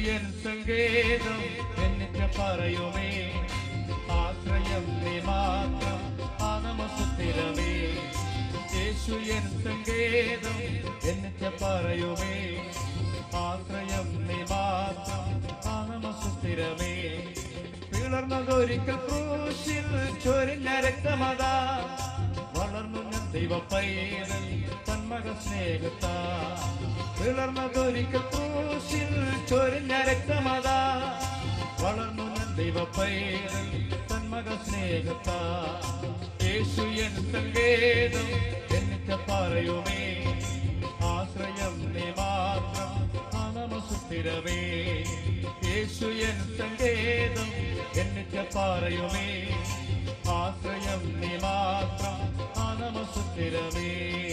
N സങ്കേതം എന്നിട്ട് പറയുമേ ആശ്രയം നീ മാത്രം ആ നമസ്തിരമേ യേശു എൻ സങ്കേതം എന്നിട്ട് പറയുമേ ആശ്രയം നീ മാത്രം ആ നമസ്തിരമേ പിളർന്നതൊരിക്കൽ ക്രൂശിൽ ചൊരിഞ്ഞ രക്തമതാ വളർന്നു ഞാൻ ദൈവ പൈതൽ തന്മക സ്നേഹത്താ പിളർന്നതൊരിക്കൽ ക്രൂശിൽ ചൊരിഞ്ഞ രക്തമതാ വളർന്നു ഞാൻ ദൈവ പൈതൽ തന്മക സ്നേഹത്താ യേശു എൻ സങ്കേതം എന്നിട്ട് പറയുമേ ആശ്രയം നീ മാത്രം ആ നമസുസ്ഥിരമേ യേശു എൻ സങ്കേതം എന്നിട്ട് പറയുമേ ആശ്രയം നീ മാത്രം ആ നമസുസ്ഥിരമേ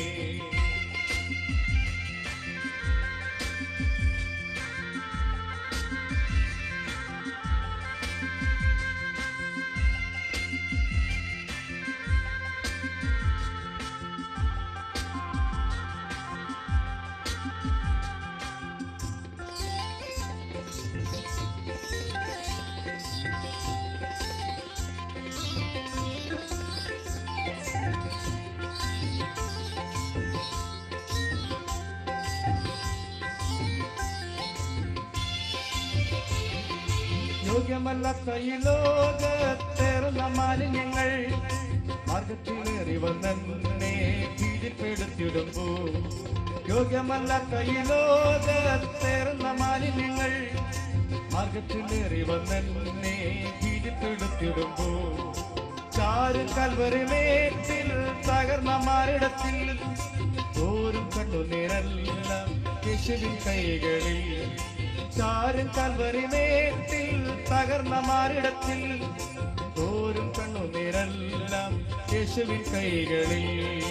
യോഗ്യമല്ലാത്ത ഈ ലോകത്തേറുന്ന മാലിന്യങ്ങൾ മാർഗത്തിലേറി വന്നെ ഭീതിപ്പെടുത്തിയിടുമ്പോ യോഗ്യമല്ലാത്ത ഈ ലോകത്തേറുന്ന മാലിന്യങ്ങൾ മാർഗത്തിലേറി വന്നെ ഭീതിപ്പെടുത്തിയിടുമ്പോ ചാരു കൽവറിമേറ്റിൽ തകർന്ന മാരിടത്തിൽ തോരും കണ്ണുനീരെല്ലാം യേശുവിൻ കൈകളിൽ ചാരും കൽവറിമേറ്റിൽ തകർന്ന മാരിടത്തിൽ തോരും കണ്ണുനീരെല്ലാം യേശുവിൻ കൈകളിൽ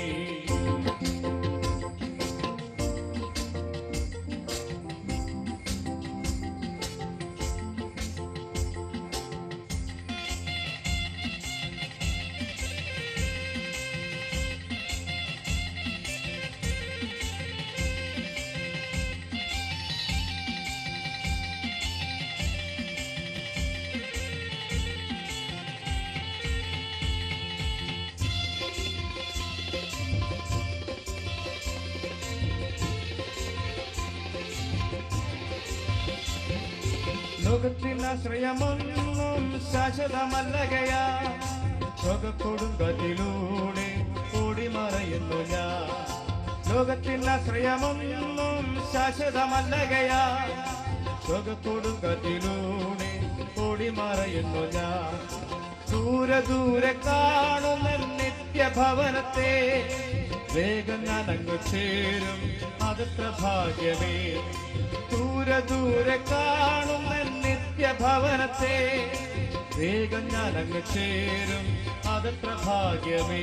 ലോകത്തിനാശ്രയമൊന്നും ശാശ്വതമല്ലകയാ കൊടുങ്കത്തിലൂടെ ഓടി മറയുന്നു ഞാൻ ലോകത്തിനാശ്രയമൊന്നും ശാശ്വതമല്ലകയാ കൊടുങ്കത്തിലൂടെ ഓടി മറയുന്നു ഞാൻ ദൂരെ ദൂരെ കാണുന്ന നിത്യഭവനത്തെ വേഗം ഞാൻ അങ്ങ് ചേരും അതത്ര ഭാഗ്യമേ ദൂരെ ദൂരെ കാണുന്ന നിത്യഭവനത്തെ വേഗം ഞാൻ അങ്ങ് ചേരും അതത്ര ഭാഗ്യമേ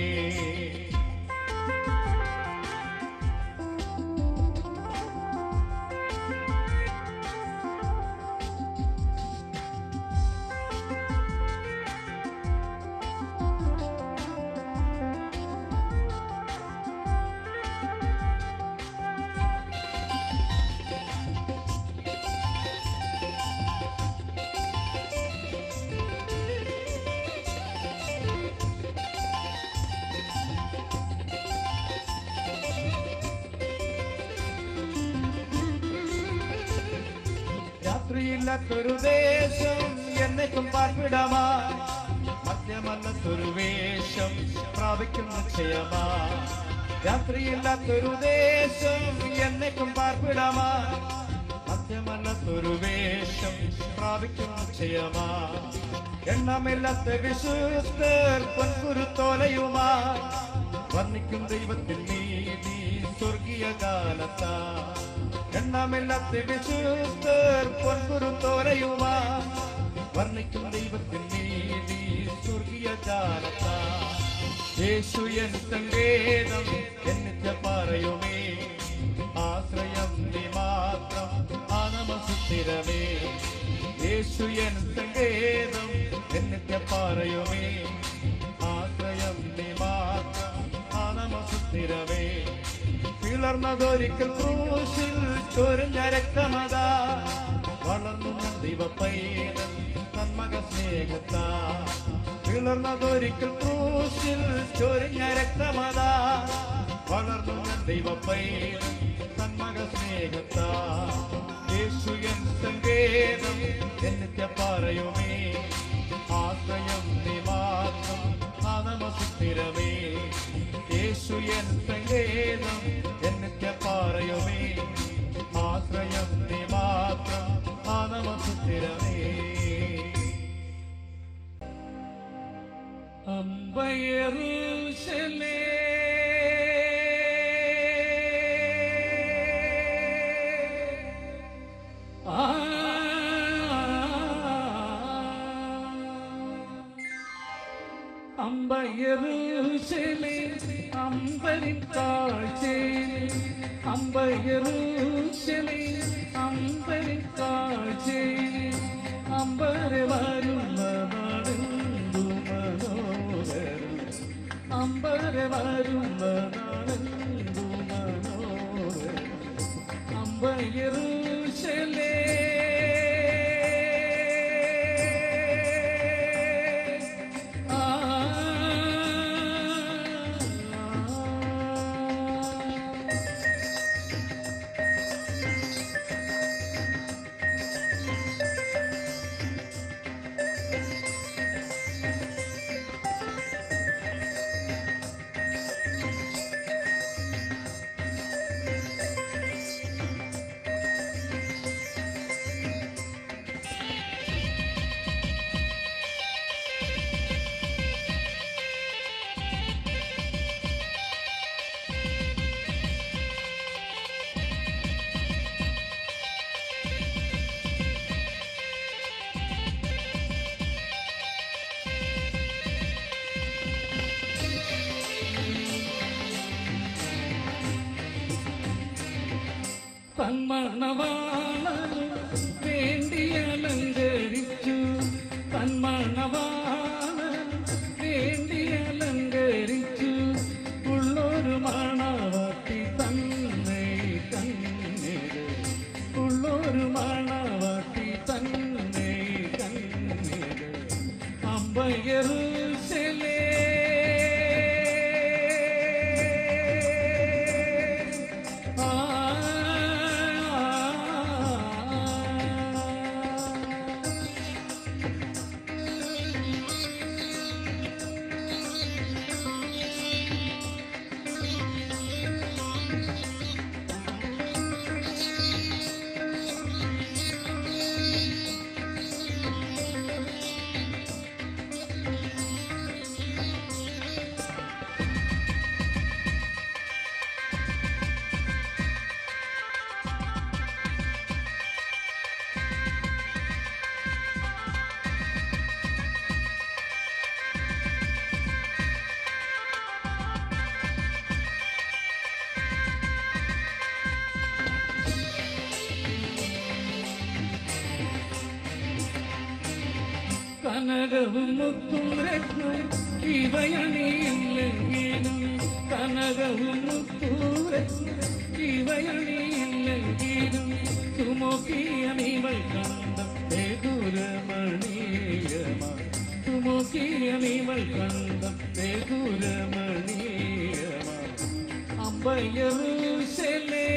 രാത്രിയില്ലാത്തൊരു ദേശം എന്നേക്കും പാർപ്പിടമാ മധ്യമല്ലാത്തൊരു വേഷം പ്രാപിക്കും നിശ്ചയമാ രാത്രിയില്ലാത്തൊരു ദേശം എന്നേക്കും പാർപ്പിടമാ മധ്യമല്ലാത്തൊരു വേഷം പ്രാപിക്കും നിശ്ചയമാ എണ്ണമില്ലാത്ത വിശുദ്ധർ പൊൻകുരുത്തോലയുമാ വർണ്ണിക്കും ദൈവത്തിൽ നീതി സ്വർഗീയ കാലത്താ എണ്ണമില്ലാത്ത വിശുദ്ധർ പൊൻകുരുത്തോലയുമാ വർണ്ണിക്കും ദൈവത്തിൽ നീതി സ്വർഗീയ കാലത്താ യേശു എൻ സങ്കേതം എന്നിട്ട് പറയുമേ ആശ്രയം നീ മാത്രം ആ നമസുസ്ഥിരമേ യേശു എൻ സങ്കേതം എന്നിട്ട് പറയുമേ ആശ്രയം നീ മാത്രം ആ നമസുസ്ഥിരമേ പിളർന്നതൊരിക്കൽ ക്രൂശിൽ ചൊരിഞ്ഞ രക്തമതാ വളർന്നു ദൈവപ്പൈതൻ നന്മക സ്നേഹത്താ പിളർന്നതൊരിക്കൽ ക്രൂശിൽ ചൊരിഞ്ഞ രക്തമതാ വളർന്നു ദൈവപ്പൈതൻ നന്മക സ്നേഹത്താ യേശു എൻ സങ്കേതം എന്നിത്യ പറയുമേ ആശ്രയം നീ മാത്രം ആനമസുസ്ഥിരമേ യേശു എൻ സങ്കേതം എന്നിത്യ പറയുമേ ആശ്രയം നീ മാത്രം ആനമസുസ്ഥിരമേ അമ്പയറുശലേ ആ അമ്പയറുശലേ അമ്പരിൻ കാഴ്ചേ അമ്പയറുശലേ അമ്പരിൻ കാഴ്ചേ അമ്പരെ വരുന്ന നാടെന്തു മനോഹരം അമ്പരെ വരുന്ന നാടെന്തു മനോഹരം അമ്പയറുശലേ ആ തന്മണവാള വേണ്ടി അലങ്കരിച്ചു തന്മണവാള വേണ്ടി അലങ്കരിച്ചു ഉള്ളൊരു മണവാട്ടി തന്നെ കണ്ണിത് ഉള്ളൊരു മണവാട്ടി തന്നെ കണ്ണിത് അമ്പയറുശലേ ആ കനകവും മുത്തും രത്നം ഇവയണിയില്ലെങ്കിലും കനകവും മുത്തും രത്നം ഇവയണിയില്ലെങ്കിലും സുമുഖിയ നീവൾ കണ്ട ബേദുരമണീയമാ സുമുഖിയ നീവൾ കണ്ട ബേദുരമണീയമാ അമ്പയറുശലേ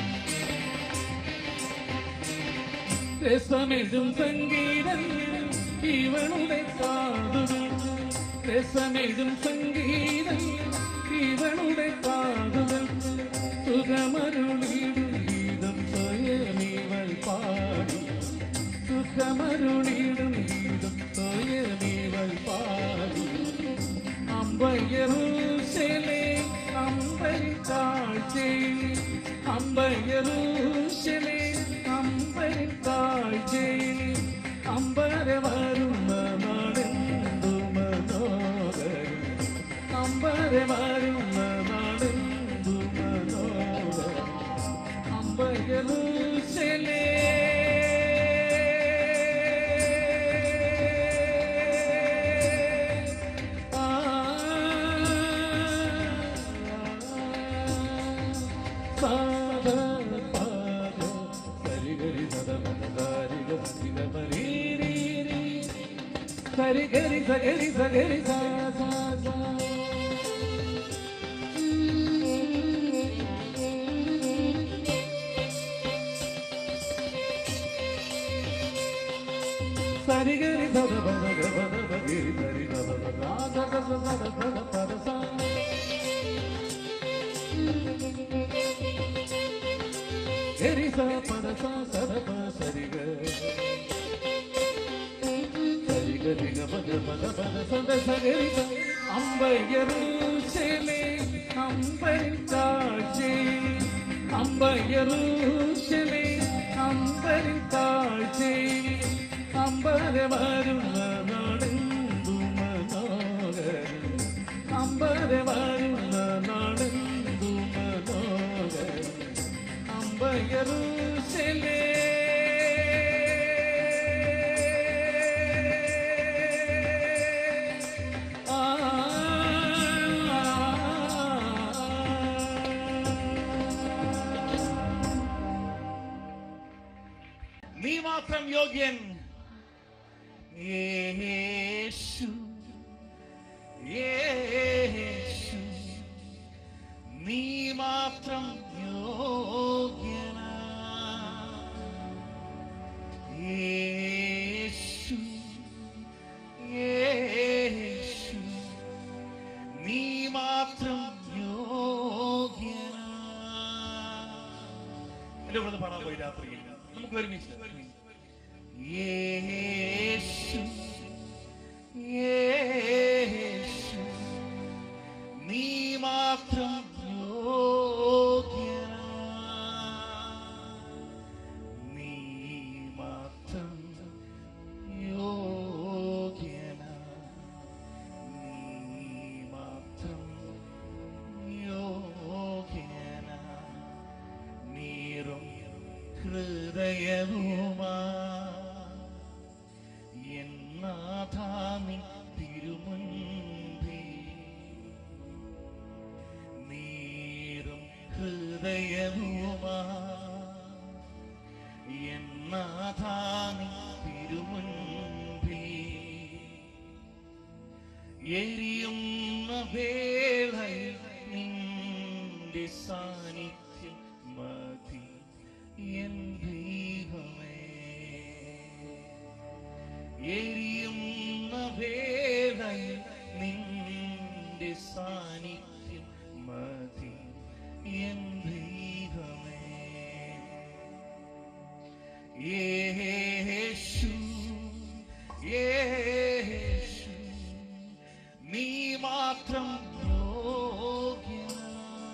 രസമെഴും സംഗീതങ്ങൾ ഇവളുടെ കാതുകൾ രസമെഴുതും സംഗീതം ഇവളുടെ കാതുകൾ സുഖമരുളിടും ഗീതം സ്വയമിവൾ പാടി സുഖമരുളിടും ഗീതം സ്വയമിവൾ പാടി അമ്പയറൂശലേ അമ്പരിത്താഴ്ചേ അമ്പയറൂശലേ അമ്പരിത്താഴ്ചേ അമ്പര വരുന്ന നാടെന്തു മനോഹരം അമ്പര വരുന്ന നാടെന്തു മനോഹരം അമ്പയറൂശലേ സരി ഗരി സഗരി സഗരി സാ സാ സാ സരി ഗരി സദ പദ ഗ പദ പ ഗരി സരി സദ പദ ആ സ സ സ സദ പദ പദ സ ഗരി സ പദ സ സദ പ സരി ഗ സരി ഗരി ഗ പദ പദ പദ സദ സ ഗരി സ അമ്പയറൂശലേ അമ്പരിത്താഴ്ചേ അമ്പയറൂശലേ അമ്പരിത്താഴ്ചേ അമ്പര വരുന്ന നാടെന്തു മനോഹരം അമ്പര വരുന്ന നാടെന്തു മനോഹരം അമ്പയറൂശലേ നീ മാത്രം യോഗ്യൻ യേശു യേശു നീ മാത്രം യോഗ്യനാ യേശു യേശു നീ മാത്രം യോഗ്യനാ എന്റെ കൂടെ പാടാൻ പോയി രാത്രിയിൽ നമുക്ക് ഒരുമിച്ച് യേശു യേശു നീ മാത്രം യോഗ്യനാ നീ മാത്രം യോഗ്യനാ നീ മാത്രം യോഗ്യനാ നീറും ഹൃദയവുമാ എന്നാഥാമി തിരുമുൻപേ നീറും ഹൃദയവുമാ എന്നാഥാമി തിരുമുൻപേ എരിയുന്ന വേളയിൽ നിന്റെ സാന്നിധ്യം മതി എൻ ദൈവമേ എരിയുന്ന വേളയിൽ നിന്റെ സാന്നിധ്യം മതി എൻ ദൈവമേ യേശു യേശു നീ മാത്രം യോഗ്യനാ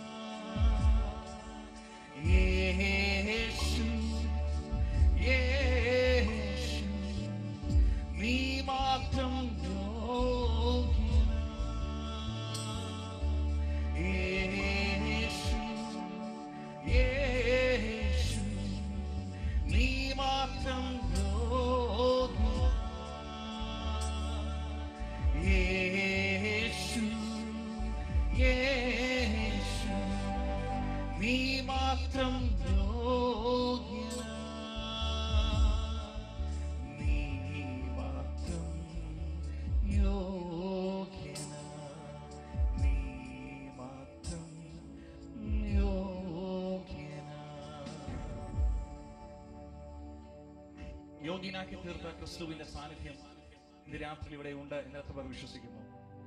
യേശു യേശു നീ മാത്രം യോഗ്യനാ യേശു യേശു നീ മാത്രം യോഗ്യനാ യേശു യേശു നീ മാത്രം യോഗ്യനാ നീ മാത്രം യോഗ്യനാ നീ മാത്രം യോഗ്യനാ യോഗ്യനാക്കി തീർത്ത ക്രിസ്തുവിന്റെ സാന്നിധ്യം ഇത് രാത്രി ഇവിടെ ഉണ്ട് എന്ന് എത്ര പേർ വിശ്വസിക്കുന്നു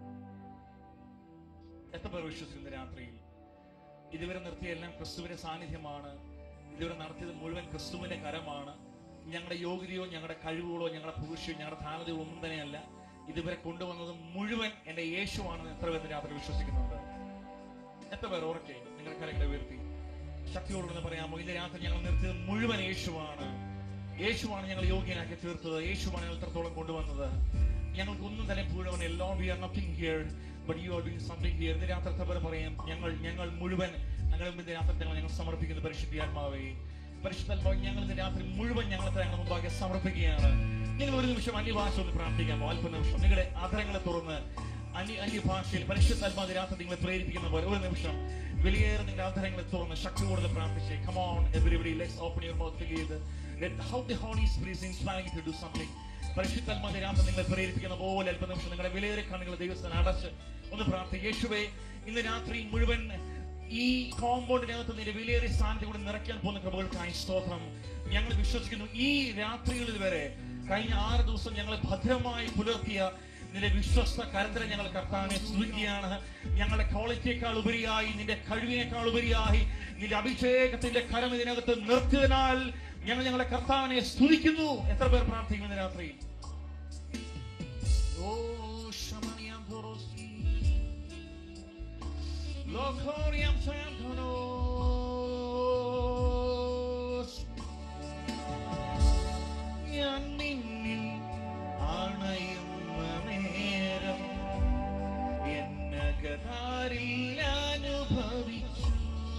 എത്ര പേർ വിശ്വസിക്കുന്നു രാത്രിയിൽ ഇതുവരെ നിർത്തിയ എല്ലാം ക്രിസ്തുവിന്റെ സാന്നിധ്യമാണ് ഇതുവരെ നടത്തിയത് മുഴുവൻ ക്രിസ്തുവിന്റെ കരമാണ് ഞങ്ങളുടെ യോഗ്യതയോ ഞങ്ങളുടെ കഴിവുകളോ ഞങ്ങളുടെ പുരുഷയോ ഞങ്ങളുടെ ധാരണതയോ ഒന്നും തന്നെയല്ല ഇതുവരെ കൊണ്ടുവന്നത് മുഴുവൻ എന്റെ യേശുവാണെന്ന് എത്ര പേർ ഇന്ന് രാത്രി വിശ്വസിക്കുന്നുണ്ട് എത്ര പേർ ഓർക്കെ നിങ്ങളുടെ കരങ്ങളെ ഉയർത്തി ശക്തിയോടുണ്ടെന്ന് പറയാമോ ഇന്ന് രാത്രി ഞങ്ങൾ നിർത്തിയത് മുഴുവൻ യേശുവാണ് യേശുവാണ് ഞങ്ങൾ യോഗ്യനാക്കി തീർത്തത് യേശുവാണ് ഞങ്ങൾ ഇത്രത്തോളം കൊണ്ടുവന്നത് ഞങ്ങൾക്ക് ഒന്നും തന്നെ മുഴുവൻ എല്ലാം we are nothing here but you are doing something here ഇന്ന് രാത്രി എത്ര പേർ പറയാം ഞങ്ങൾ ഞങ്ങൾ മുഴുവൻ ഞങ്ങൾ ഇന്ന് രാത്രി ഞങ്ങൾ ഞങ്ങൾ സമർപ്പിക്കുന്ന പരിശുദ്ധാത്മാവേ പരിശുദ്ധാത്മാവ് ഞങ്ങൾ ഇന്ന് രാത്രി മുഴുവൻ ഞങ്ങളെ ഞങ്ങൾ മുമ്പാകെ സമർപ്പിക്കുകയാണ് നിങ്ങൾ ഒരു നിമിഷം അന്യഭാഷ ഒന്ന് പ്രാർത്ഥിക്കാമോ അല്പ നിമിഷം നിങ്ങളുടെ ആധാരങ്ങളെ തുറന്ന് അന്യ അന്യഭാഷയിൽ പരിശുദ്ധാത്മാവ് രാത്രി നിങ്ങളെ പ്രേരിപ്പിക്കുന്ന പോലെ ഒരു നിമിഷം വിലയേറെ നിങ്ങളുടെ ആധാരങ്ങളെ തുറന്ന് ശക്തി കൂടുതൽ പ്രാർത്ഥിച്ച് come on everybody let's open your mouth together let how the holy spirit is inspiring you to do something പരിശുദ്ധാത്മാവിന്റെ രാത്രി നിങ്ങളെ പ്രേരിപ്പിക്കുന്ന പോലെ അല്പ നിമിഷം നിങ്ങളുടെ വിലയേറെ കണ്ണുകൾ ദൈവസ്ഥാനം അടച്ച് ഒന്ന് പ്രാർത്ഥിക്കും യേശുവേ ഇന്ന് രാത്രി മുഴുവൻ ഈ കോമ്പൗണ്ടിനകത്ത് നിന്റെ വിലയേറിയ സ്ഥാനത്ത് കൂടി നിറയ്ക്കാൻ പോകുന്ന കൃപകൾക്കായി സ്തോത്രം ഞങ്ങൾ വിശ്വസിക്കുന്നു ഈ രാത്രികളിൽ വരെ കഴിഞ്ഞ ആറ് ദിവസം ഞങ്ങൾ ഭദ്രമായി പുലർത്തിയ നിന്റെ വിശ്വസ്ത കരുതലെ ഞങ്ങൾ കർത്താവിനെ സ്തുതിക്കുകയാണ് ഞങ്ങളുടെ ക്വാളിറ്റിയേക്കാൾ ഉപരിയായി നിന്റെ കഴിവിനേക്കാൾ ഉപരിയായി നിന്റെ അഭിഷേകത്തിന്റെ കരം ഇതിനകത്ത് നിർത്തിയതിനാൽ ഞങ്ങൾ ഞങ്ങളുടെ കർത്താവിനെ സ്തുതിക്കുന്നു എത്ര പേർ പ്രാർത്ഥിക്കുന്നു ഇന്ന് രാത്രി ഓ ശമനിയാം ധോറോസ്കി. ലോകോറിയാം സാന്ത്വനോസ്. ഞാൻ നിന്നിൽ അണയുന്ന നേരം എന്നകതാരിൽ അനുഭവിച്ചു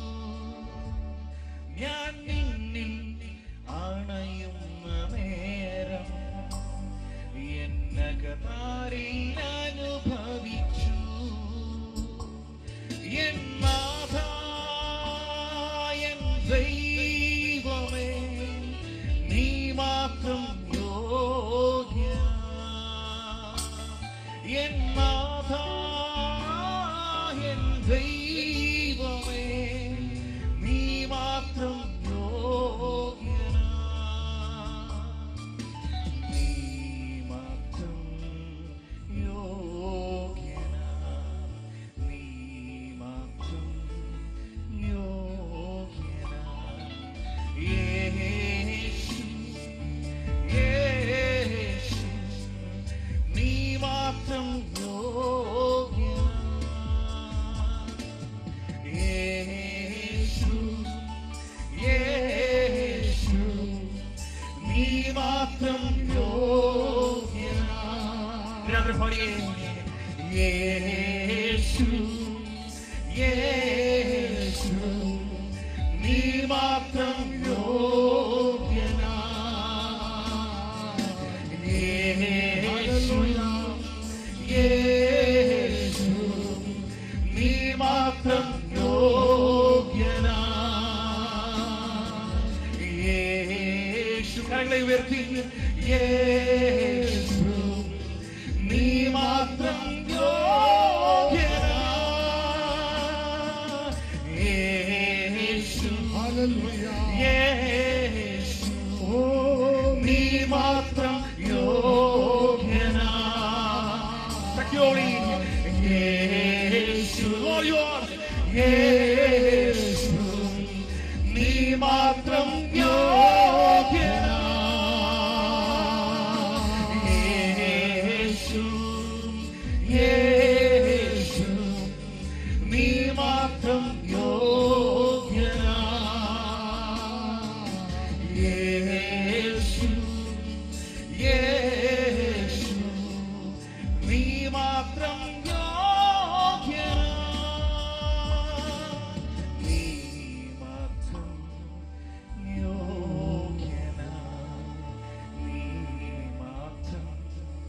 ഞാൻ നിന്നിൽ അണയുന്ന നേരം എന്നകതാരിൽ അനുഭവിച്ചു എന്നാഥ എൻ ദൈവമേ നീ മാത്രം യോഗ്യ എന്നാഥ എൻ ദൈവമേ നീ മാത്രം യോഗ്യനാ നീ മാത്രം യോഗ്യനാ നീ മാത്രം യോഗ്യനാ യേശു യേശു നീ മാത്രം യോഗ്യനാ യേശു യേശു നീ മാത്രം യോഗ്യനാ രാത്രി പാടിയേ യേശു യേശു നീ മാത്രം യോഗ്യനാ യേശു യേശു നീ മാത്രം യോഗ്യനാ യേശു കരങ്ങളെ ഉയർത്തി യേശു നീ മാത്രം യോഗ്യനാ യേശു യേശു നീ മാത്രം യോഗ്യനാ ശക്തിയോടെ യേശു Lord, you are. യേശു നീ മാത്രം യോഗ്യനാ യേശു യേശു നീ മാത്രം യോഗ്യനാ യേശു യേശു നീ മാത്രം യോഗ്യനാ നീ മാത്രം യോഗ്യനാ നീ മാത്രം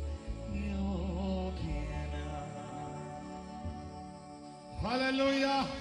യോഗ്യനാ Hallelujah.